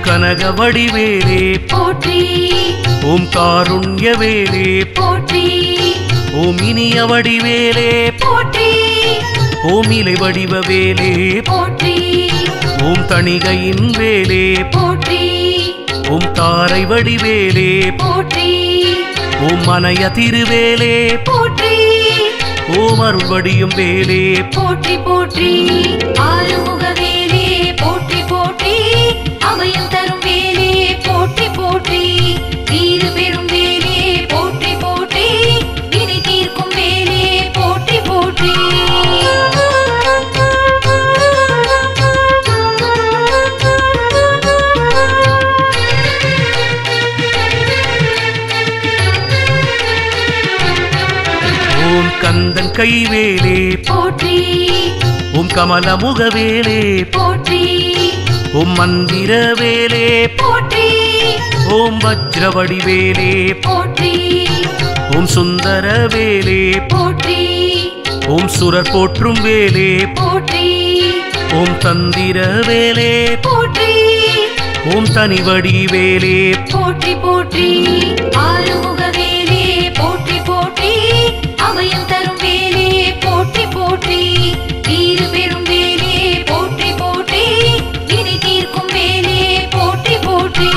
கனக வடிவேலே போற்றி ஓம் காருண்ய வேலே போற்றி ஓம் இனிய வடிவேலே போற்றி ஓம் இலை வடிவ வேலே போற்றி ஓம் தணிகையின் வேலே போற்றி ஓம் தாரை வடிவேலே போற்றி ஓம் மனைய திருவேலே போற்றி ஓம் அருள் வடியும் வேலே போற்றி போற்றி ஆறுமுக வேலே போற்றி போற்றி அபயம் தரும் வேலே போற்றி போற்றி தீரு பெரும் வேலே போற்றி போற்றி வினை தீர்க்கும் வேலே போற்றி போற்றி ஓம் கந்தன் கைவேலே போற்றி ஓம் கமலமுக வேலே போற்றி ஓம் மந்திர வேலே போற்றி ஓம் வஜ்ர வடிவேலே போற்றி ஓம் சுந்தர வேலே போற்றி ஓம் சுரர் போற்றும் வேலே போற்றி ஓம் தந்திர வேலே போற்றி ஓம் தனிவடி வேலே போற்றி போற்றி ஆறுமுக வேலே போற்றி போற்றி அபயம் தரும் வேலே போற்றி போற்றி தீரு பெரும் வேலே போற்றி போற்றி வினை தீர்க்கும் வேலே போற்றி போற்றி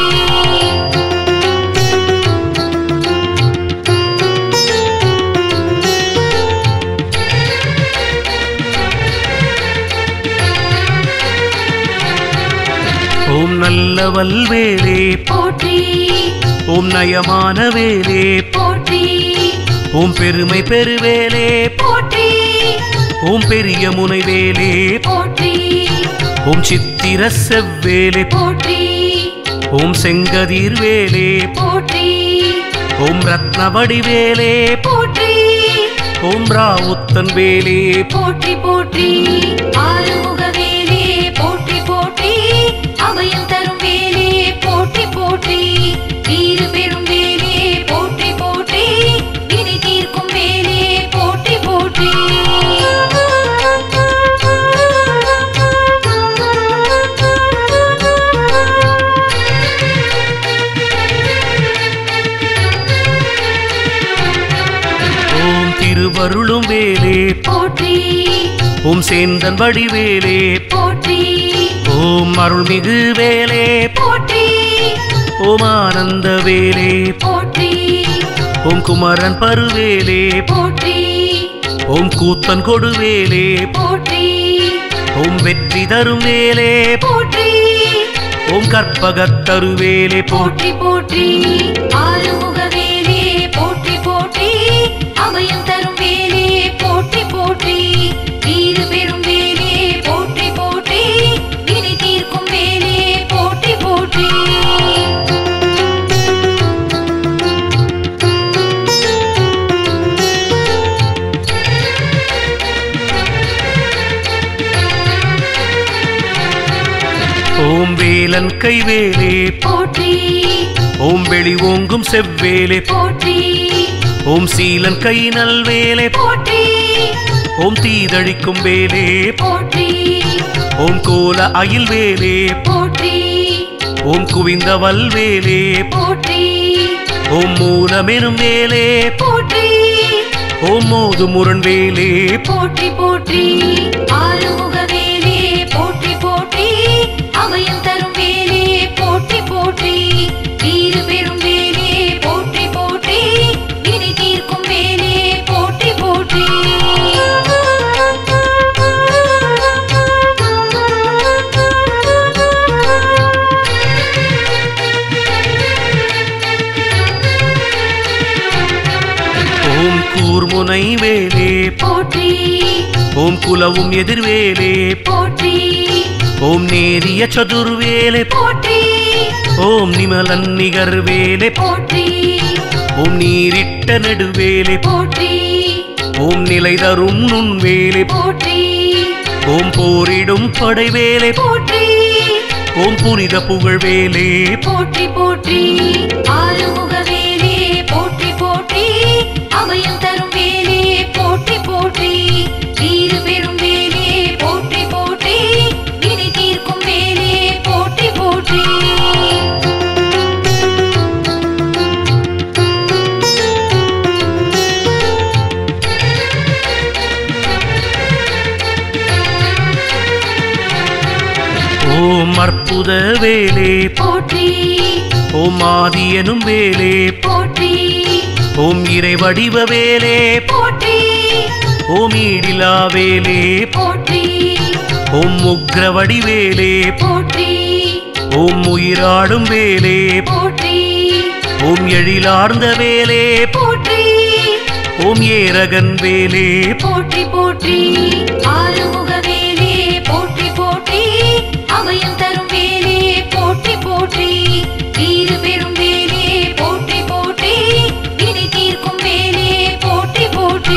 ஓம் நல்ல வல்வேலே போற்றி ஓம் நயமான வேலே போற்றி ஓம் பெருமை பெருவேலே போற்றி ஓம் பெரிய முனை வேலே போற்றி ஓம் சித்திர செவ்வேலே போற்றி ஓம் செங்கதிர் வேலே போற்றி ஓம் ரத்ன வடிவேலே போற்றி ஓம் ராவுத்தன் வேலே போற்றி போற்றி ஆறுமுக வேலே போற்றி போற்றி அபயம் தரும் வேலே போற்றி போற்றி தீரு பெரும் வேலே போற்றி போற்றி வினை தீர்க்கும் வேலே போற்றி போற்றி ஓம் திருவருளும் வேலே போற்றி ஓம் சேந்தன் வடிவேலே போற்றி ஓம் அருள்மிகு வேலே போற்றி ஓம் ஆனந்த வேலே போற்றி ஓம் குமரன் பருவேலே போற்றி ஓம் கூத்தன் கொடுவேலே போற்றி ஓம் வெற்றி தரும் வேலே போற்றி ஓம் கற்பகத்தருவேலே போற்றி போற்றி போற்றி ஆறுமுக வேலே போற்றி போற்றி அபயம் தரும் வேலே போற்றி போற்றி தீரு பெரும் வேலே போற்றி போற்றி வினை தீர்க்கும் வேலே போற்றி போற்றி ஓம் வேலன் கைவேலே போற்றி ஓம் வெளி ஓங்கும் செவ்வேலே போற்றி ஓம் சீலன் கை நல்வேலே போற்றி ஓம் தீதழிக்கும் வேலே போற்றி ஓம் கோல அயில் வேலே போற்றி ஓம் குவிந்த வல்வேலே போற்றி ஓம் மூலமெனும் வேலே போற்றி ஓம் மோது முரண் வேலே போற்றி போற்றி ஆறுமுக வேலே போற்றி போற்றி அபயம் தரும் வேலே போற்றி போற்றி தீரு பெரும் வேலே போற்றி போற்றி வினை தீர்க்கும் வேலே போற்றி போற்றி ஓம் கூர்முனை வேலே போற்றி ஓம் குலவும் எதிர்வேலே போற்றி ஓம் நேரிய சதுர்வேலே போற்றி ஓம் நிமலன் நிகர்வேலே போற்றி ஓம் நீரிட்ட நெடுவேலே போற்றி ஓம் நிலை தரும் நுண்வேலே போற்றி ஓம் போரிடும் படைவேலே போற்றி ஓம் புனித புகழ்வேலே போற்றி போற்றி ஆறுமுக வேலே போற்றி போற்றி அபயம் தரும் வேலே போற்றி போற்றி தீரு பெரும் வேலே போற்றி போற்றி வினை தீர்க்கும் வேலே போற்றி போற்றி அற்புத வேலே போற்றி ஓம் ஆதி எனும் வேலே போற்றி ஓம் இறை வடிவ வேலே போற்றி ஓம் ஈடிலா வேலே போற்றி ஓம் உக்ர வடிவேலே போற்றி ஓம் உயிராடும் வேலே போற்றி ஓம் எழிலார்ந்த வேலே போற்றி ஓம் ஏரகன் வேலே போற்றி போற்றி ஆறுமுக வேலே போற்றி போற்றி அபயம் தரும் வேலே போற்றி போற்றி வீறு பெறும் வேலே போற்றி போற்றி வினை தீர்க்கும் வேலே போற்றி போற்றி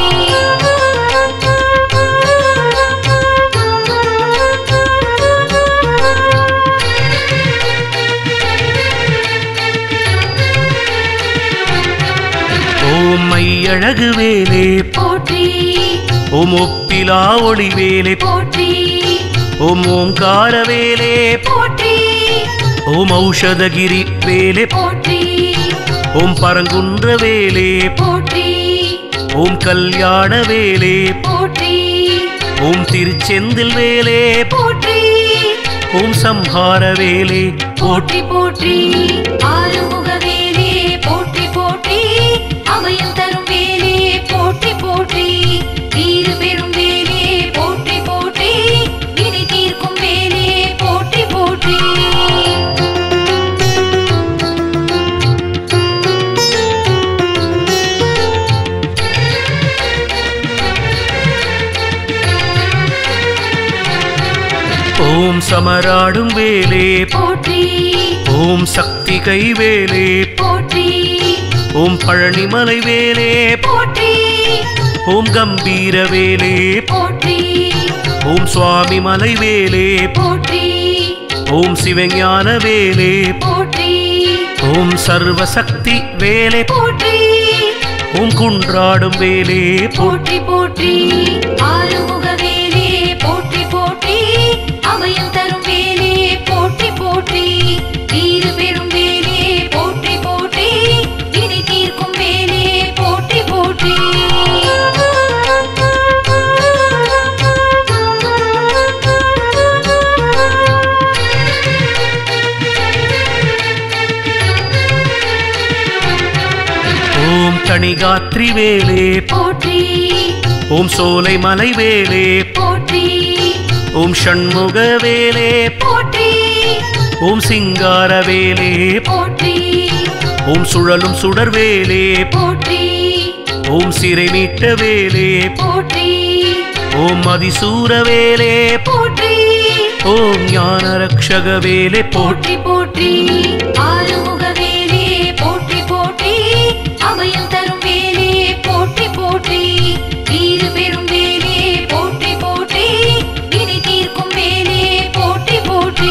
ஓம் மையழகு வேலே போற்றி ஓம் ஒப்பிலா ஒளி வேலே போற்றி ஓம் ஓம்கார வேலே போற்றி ஓம் ஔஷதகிரி வேலே போற்றி ஓம் பரங்குன்ற வேலே போற்றி ஓம் கல்யாண வேலே போற்றி ஓம் திருச்செந்தில் வேலே போற்றி ஓம் சம்ஹார வேலே போற்றி போற்றி ஆறுமுக வேலே போற்றி போற்றி அபயம் தரும் வேலே போற்றி போற்றி வீறு பெறும் வேலே போற்றி போற்றி வினை தீர்க்கும் வேலே போற்றி போற்றி ஓம் சமராடும் வேலே போற்றி ஓம் சக்தி கை வேலே போற்றி ஓம் பழனிமலை வேலே போற்றி ஓம் கம்பீர வேலே போற்றி ஓம் சுவாமி மலை வேலே போற்றி ஓம் சிவஞான வேலே போற்றி ஓம் சர்வசக்தி வேலே போற்றி ஓம் குன்றாடும் வேலே போ போற்றி போற்றி ஆறுமுக வேலே போற்றி போற்றி அபயம் தரும் வேலே போற்றி போற்றி வீறு பெறும் வேலே போற்றி போற்றி வினை தீர்க்கும் வேலே போற்றி போற்றி ஓம் தணிகாத்ரி வேலே போற்றி ஓம் சோலை மலை வேலே போற்றி ஓம் ஷண்முக வேலே போற்றி ஓம் சிங்கார வேலே போற்றி ஓம் சுழலும் சுடர் வேலே போற்றி ஓம் சிறை மீட்ட வேலே போற்றி ஓம் அதிசூர வேலே போற்றி ஓம் ஞான ரக்ஷக வேலே போற்றி போற்றி போற்றி ஆறுமுக வேலே போற்றி போற்றி அபயம் தரும் வேலே போற்றி போற்றி வீறு பெறும் வேலே போற்றி போற்றி வினை தீர்க்கும் வேலே போற்றி போற்றி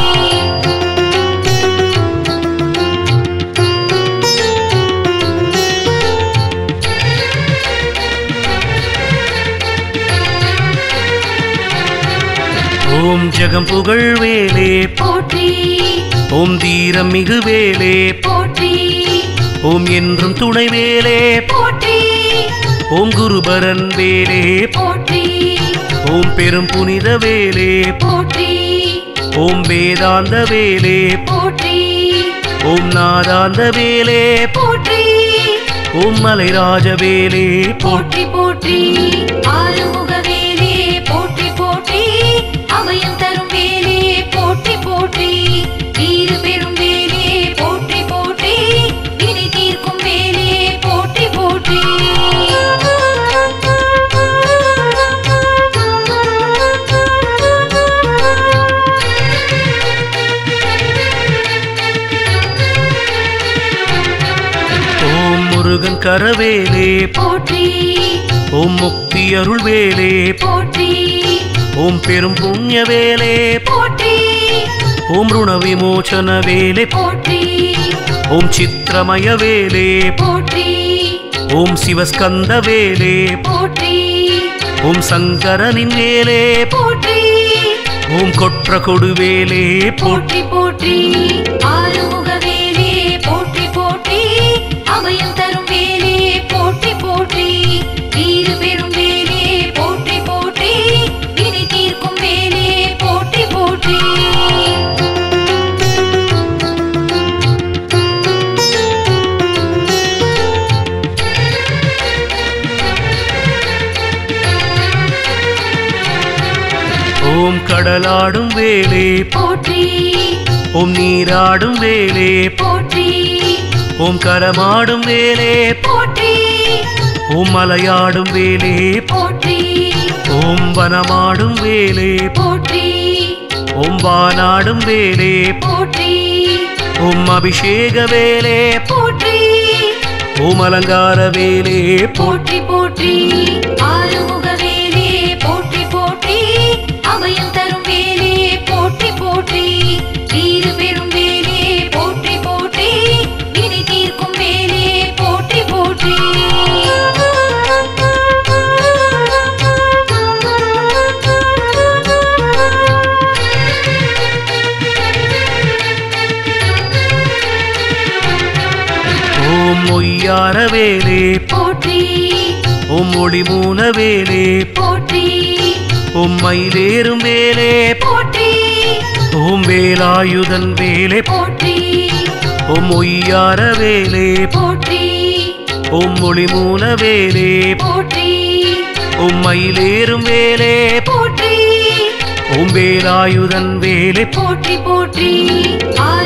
ஓம் ஜெகம் புகழ் வேலே போற்றி ஓம் தீரம் மிகு வேலே போற்றி ஓம் என்றும் துணை வேலே போற்றி ஓம் குருபரன் வேலே போற்றி ஓம் பெரும் புனித வேலே போற்றி ஓம் வேதாந்த வேலே போற்றி ஓம் நாதாந்த வேலே போற்றி ஓம் மலைராஜ வேலே போற்றி போற்றி போற்றி ஆறுமுக வேலே போற்றி போற்றி அபயம் தரும் வேலே போற்றி போற்றி வீறு பெறும் வேலே போற்றி போற்றி வினை தீர்க்கும் வேலே போற்றி போற்றி ஓம் முருகன் கரவேலே போற்றி ஓம் முக்தி அருள் வேலே போற்றி ஓம் பெரும் புண்ணிய வேலே போற்றி ஓம் ருண விமோச்சன வேலே போற்றி ஓம் சித்திரமய வேலே போற்றி ஓம் சிவஸ்கந்த வேலே போற்றி ஓம் சங்கரனின் வேலே போற்றி ஓம் கொற்ற கொடுவேலே போற்றி போற்றி போற்றி ஆறுமுக வேலே போற்றி போற்றி அபயம் தரும் வேலே போற்றி போற்றி வீறு பெறும் வேலே போற்றி போற்றி வினை தீர்க்கும் வேலே போற்றி போற்றி கடலாடும் வேலே போற்றி ஓம் நீராடும் வேலே போற்றி ஓம் கரமாடும் வேலே போற்றி ஓம் மலையாடும் வேலே போற்றி ஓம் வனமாடும் வேலே போற்றி ஓம் வானாடும் வேலே போற்றி ஓம் அபிஷேக வேலே போற்றி ஓம் அலங்கார வேலே போற்றி போற்றி ஆறுமுக வேலே போற்றி போற்றி அபயம் தரும் வேலே போற்றி போற்றி தீரு பெரும் வேலே போற்றி போற்றி வினை தீர்க்கும் வேலே போற்றி போற்றி ஓம் மொய்யார வேலே போற்றி ஓம் ஒளிமூன வேலே போற்றி ஓம் மயிலேறும் வேலே போற்றி ஓம் வேலாயுதன் வேலே போற்றி ஓம் ஒய்யார வேலே போற்றி ஓம் ஒளிமூன வேலே போற்றி ஓம் மயிலேறும் வேலே போற்றி ஓம் வேலாயுதன் வேலே போற்றி போற்றி ஆறு